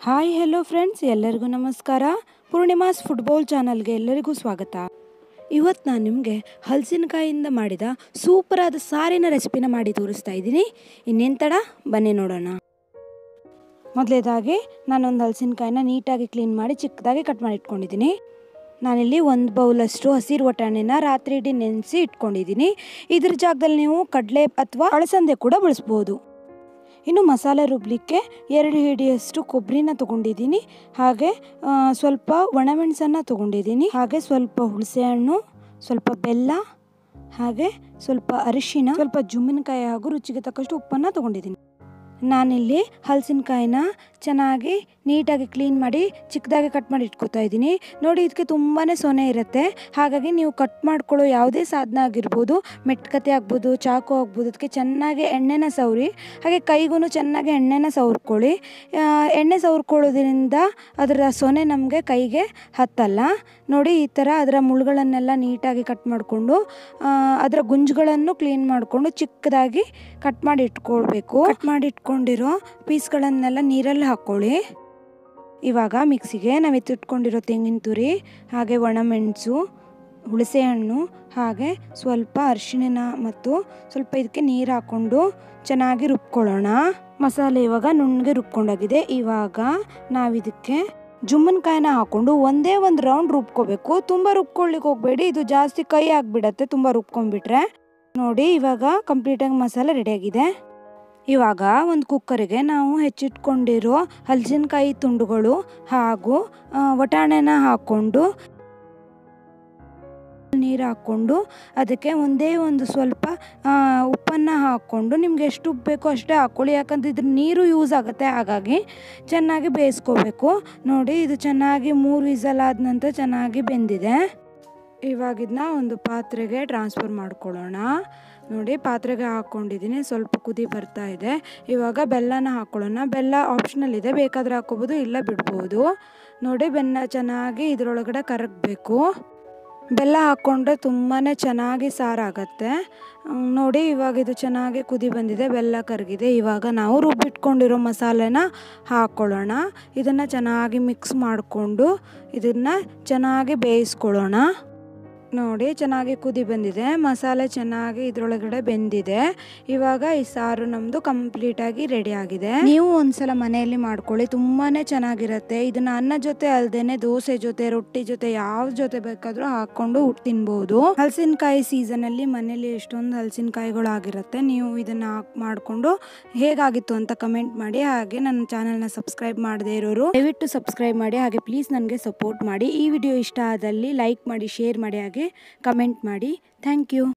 hi hello friends ಎಲ್ಲರಿಗೂ ನಮಸ್ಕಾರ ಪೂರ್ಣಿಮಾಸ್ football ಚಾನಲ್ಗೆ ಎಲ್ಲರಿಗೂ ಸ್ವಾಗತ ಇವತ್ತು ನಾನು ನಿಮಗೆ ಹಲಸಿನಕಾಯಿಂದ ಮಾಡಿದ ಸೂಪರಾದ ಸಾರಿನ ರೆಸಿಪಿನ ಮಾಡಿ ತೋರಿಸ್ತಾ ಇದ್ದೀನಿ ಇನ್ನೇನು ತಡ ಬನ್ನಿ ನೋಡೋಣ ಮೊದಲೇದಾಗಿ ನಾನೊಂದು ಹಲಸಿನಕಾಯಿನ ನೀಟಾಗಿ ಕ್ಲೀನ್ ಮಾಡಿ ಚಿಕ್ಕದಾಗಿ ಕಟ್ ಮಾಡಿ ಇಟ್ಕೊಂಡಿದ್ದೀನಿ ನಾನಿಲ್ಲಿ ಒಂದು ಬೌಲಷ್ಟು ಹಸಿರು ವಟಾಣಿನ ರಾತ್ರಿ ಇಡೀ ನೆನೆಸಿ ಇಟ್ಕೊಂಡಿದ್ದೀನಿ ಇದ್ರ ಜಾಗದಲ್ಲಿ ನೀವು ಕಡಲೆ ಅಥವಾ ಅಳಸಂದೆ ಕೂಡ ಬಳಸ್ಬೋದು ಇನ್ನು ಮಸಾಲೆ ರುಬ್ಲಿಕ್ಕೆ ಎರಡು ಹಿಡಿಯಷ್ಟು ಕೊಬ್ಬರಿನ ತೊಗೊಂಡಿದ್ದೀನಿ ಹಾಗೆ ಆ, ಸ್ವಲ್ಪ ಒಣಮೆಣಸನ್ನು ತೊಗೊಂಡಿದ್ದೀನಿ ಹಾಗೆ ಸ್ವಲ್ಪ ಹುಣಸೆಹಣ್ಣು ಸ್ವಲ್ಪ ಬೆಲ್ಲ ಹಾಗೆ ಸ್ವಲ್ಪ ಅರಿಶಿನ ಸ್ವಲ್ಪ ಜುಮ್ಮಿನಕಾಯಿ ಹಾಗೂ ರುಚಿಗೆ ತಕ್ಕಷ್ಟು ಉಪ್ಪನ್ನು ತೊಗೊಂಡಿದ್ದೀನಿ ನಾನಿಲ್ಲಿ ಹಲಸಿನಕಾಯಿನ ಚೆನ್ನಾಗಿ ನೀಟಾಗಿ ಕ್ಲೀನ್ ಮಾಡಿ ಚಿಕ್ಕದಾಗಿ ಕಟ್ ಮಾಡಿ ಇಟ್ಕೊತಾ ಇದ್ದೀನಿ ನೋಡಿ ಇದಕ್ಕೆ ತುಂಬಾ ಸೊನೆ ಇರುತ್ತೆ ಹಾಗಾಗಿ ನೀವು ಕಟ್ ಮಾಡ್ಕೊಳ್ಳೋ ಯಾವುದೇ ಸಾಧನ ಆಗಿರ್ಬೋದು ಮೆಟ್ಕತೆ ಆಗ್ಬೋದು ಚಾಕು ಆಗ್ಬೋದು ಅದಕ್ಕೆ ಚೆನ್ನಾಗಿ ಎಣ್ಣೆನ ಸವರಿ ಹಾಗೆ ಕೈಗೂ ಚೆನ್ನಾಗಿ ಎಣ್ಣೆನ ಸವರ್ಕೊಳ್ಳಿ ಆ, ಎಣ್ಣೆ ಸವರ್ಕೊಳ್ಳೋದ್ರಿಂದ ಅದರ ಸೊನೆ ನಮಗೆ ಕೈಗೆ ಹತ್ತಲ್ಲ ನೋಡಿ ಈ ಥರ ಅದರ ಮುಳ್ಳುಗಳನ್ನೆಲ್ಲ ನೀಟಾಗಿ ಕಟ್ ಮಾಡಿಕೊಂಡು ಅದರ ಗುಂಜುಗಳನ್ನು ಕ್ಲೀನ್ ಮಾಡಿಕೊಂಡು ಚಿಕ್ಕದಾಗಿ ಕಟ್ ಮಾಡಿ ಇಟ್ಕೊಳ್ಬೇಕು ಕಟ್ ಮಾಡಿ ಇಟ್ಕೊಂಡಿರೋ ಪೀಸ್ಗಳನ್ನೆಲ್ಲ ನೀರಲ್ಲಿ ಹಾಕ್ಕೊಳ್ಳಿ ಇವಾಗ ಮಿಕ್ಸಿಗೆ ನಾವು ಎತ್ತಿಟ್ಕೊಂಡಿರೋ ತೆಂಗಿನ ತುರಿ ಹಾಗೆ ಒಣಮೆಣಸು ಹುಣಸೆಹಣ್ಣು ಹಾಗೆ ಸ್ವಲ್ಪ ಅರಿಶಿಣ ಮತ್ತು ಸ್ವಲ್ಪ ಇದಕ್ಕೆ ನೀರು ಹಾಕ್ಕೊಂಡು ಚೆನ್ನಾಗಿ ರುಬ್ಕೊಳ್ಳೋಣ ಮಸಾಲೆ ಇವಾಗ ನುಣ್ಣಗೆ ರುಬ್ಕೊಂಡಾಗಿದೆ ಇವಾಗ ನಾವಿದಕ್ಕೆ ಜುಮ್ಮನ್ಕಾಯಿನ ಹಾಕ್ಕೊಂಡು ಒಂದೇ ಒಂದು ರೌಂಡ್ ರುಬ್ಕೋಬೇಕು ತುಂಬ ರುಬ್ಕೊಳ್ಳಿಕ್ಕೆ ಹೋಗಬೇಡಿ ಇದು ಜಾಸ್ತಿ ಕೈ ಆಗಿಬಿಡತ್ತೆ ತುಂಬ ರುಬ್ಕೊಂಡ್ಬಿಟ್ರೆ ನೋಡಿ ಇವಾಗ ಕಂಪ್ಲೀಟಾಗಿ ಮಸಾಲೆ ರೆಡಿಯಾಗಿದೆ ಇವಾಗ ಒಂದು ಕುಕ್ಕರಿಗೆ ನಾವು ಹೆಚ್ಚಿಟ್ಕೊಂಡಿರೋ ಹಲಸಿನಕಾಯಿ ತುಂಡುಗಳು ಹಾಗೂ ಆ, ವಟಾಣೆನ ಹಾಕ್ಕೊಂಡು ನೀರು ಹಾಕ್ಕೊಂಡು ಅದಕ್ಕೆ ಒಂದೇ ಒಂದು ಸ್ವಲ್ಪ ಉಪ್ಪನ್ನು ಹಾಕ್ಕೊಂಡು ನಿಮ್ಗೆ ಎಷ್ಟು ಉಪ್ಪು ಬೇಕೋ ಅಷ್ಟೇ ಹಾಕ್ಕೊಳ್ಳಿ ಯಾಕಂದ್ರೆ ಇದ್ರ ನೀರು ಯೂಸ್ ಆಗುತ್ತೆ ಹಾಗಾಗಿ ಚೆನ್ನಾಗಿ ಬೇಯಿಸ್ಕೋಬೇಕು ನೋಡಿ ಇದು ಚೆನ್ನಾಗಿ ಮೂರು ವಿಸಲ್ ಆದ ನಂತರ ಚೆನ್ನಾಗಿ ಬೆಂದಿದೆ ಇವಾಗ ಇದನ್ನ ಒಂದು ಪಾತ್ರೆಗೆ ಟ್ರಾನ್ಸ್ಫರ್ ಮಾಡ್ಕೊಳ್ಳೋಣ ನೋಡಿ ಪಾತ್ರೆಗೆ ಹಾಕ್ಕೊಂಡಿದ್ದೀನಿ ಸ್ವಲ್ಪ ಕುದಿ ಬರ್ತಾ ಇದೆ ಇವಾಗ ಬೆಲ್ಲನ ಹಾಕ್ಕೊಳ್ಳೋಣ ಬೆಲ್ಲ ಆಪ್ಷನಲ್ ಇದೆ ಬೇಕಾದರೆ ಹಾಕ್ಕೋಬೋದು ಇಲ್ಲ ಬಿಡ್ಬೋದು ನೋಡಿ ಬೆನ್ನ ಚೆನ್ನಾಗಿ ಇದರೊಳಗಡೆ ಕರಗಬೇಕು ಬೆಲ್ಲ ಹಾಕ್ಕೊಂಡ್ರೆ ತುಂಬಾ ಚೆನ್ನಾಗಿ ಸಾರಾಗತ್ತೆ ಹ್ಮ್, ನೋಡಿ ಇವಾಗ ಇದು ಚೆನ್ನಾಗಿ ಕುದಿ ಬಂದಿದೆ ಬೆಲ್ಲ ಕರಗಿದೆ ಇವಾಗ ನಾವು ರುಬ್ಬಿಟ್ಕೊಂಡಿರೋ ಮಸಾಲೆನ ಹಾಕ್ಕೊಳ್ಳೋಣ ಇದನ್ನು ಚೆನ್ನಾಗಿ ಮಿಕ್ಸ್ ಮಾಡಿಕೊಂಡು ಇದನ್ನು ಚೆನ್ನಾಗಿ ಬೇಯಿಸ್ಕೊಳ್ಳೋಣ ನೋಡಿ ಚೆನ್ನಾಗಿ ಕುದಿ ಬಂದಿದೆ ಮಸಾಲೆ ಚೆನ್ನಾಗಿ ಇದ್ರೊಳಗಡೆ ಬೆಂದಿದೆ ಇವಾಗ ಈ ಸಾರು ನಮ್ಮದು ಕಂಪ್ಲೀಟಾಗಿ ರೆಡಿ ಆಗಿದೆ ನೀವು ಒಂದ್ಸಲ ಮನೆಯಲ್ಲಿ ಮಾಡ್ಕೊಳ್ಳಿ ತುಂಬಾ ಚೆನ್ನಾಗಿರುತ್ತೆ ಇದನ್ನ ಅನ್ನ ಜೊತೆ ಅಲ್ದೇನೆ ದೋಸೆ ಜೊತೆ ರೊಟ್ಟಿ ಜೊತೆ ಯಾವ ಜೊತೆ ಬೇಕಾದರೂ ಹಾಕ್ಕೊಂಡು ಊಟ ತಿನ್ಬೋದು ಹಲಸಿನಕಾಯಿ ಸೀಸನಲ್ಲಿ ಮನೇಲಿ ಎಷ್ಟೊಂದು ಹಲಸಿನಕಾಯಿಗಳು ಆಗಿರುತ್ತೆ ನೀವು ಇದನ್ನ ಹಾಕ್ ಮಾಡಿಕೊಂಡು ಹೇಗಾಗಿತ್ತು ಅಂತ ಕಮೆಂಟ್ ಮಾಡಿ ಹಾಗೆ ನನ್ನ ಚಾನಲ್ನ ಸಬ್ಸ್ಕ್ರೈಬ್ ಮಾಡದೇ ಇರೋರು ದಯವಿಟ್ಟು ಸಬ್ಸ್ಕ್ರೈಬ್ ಮಾಡಿ ಹಾಗೆ ಪ್ಲೀಸ್ ನನಗೆ ಸಪೋರ್ಟ್ ಮಾಡಿ ಈ ವಿಡಿಯೋ ಇಷ್ಟ ಆದಲ್ಲಿ ಲೈಕ್ ಮಾಡಿ ಶೇರ್ ಮಾಡಿ ಹಾಗೆ ಕಮೆಂಟ್ ಮಾಡಿ ಥ್ಯಾಂಕ್ ಯು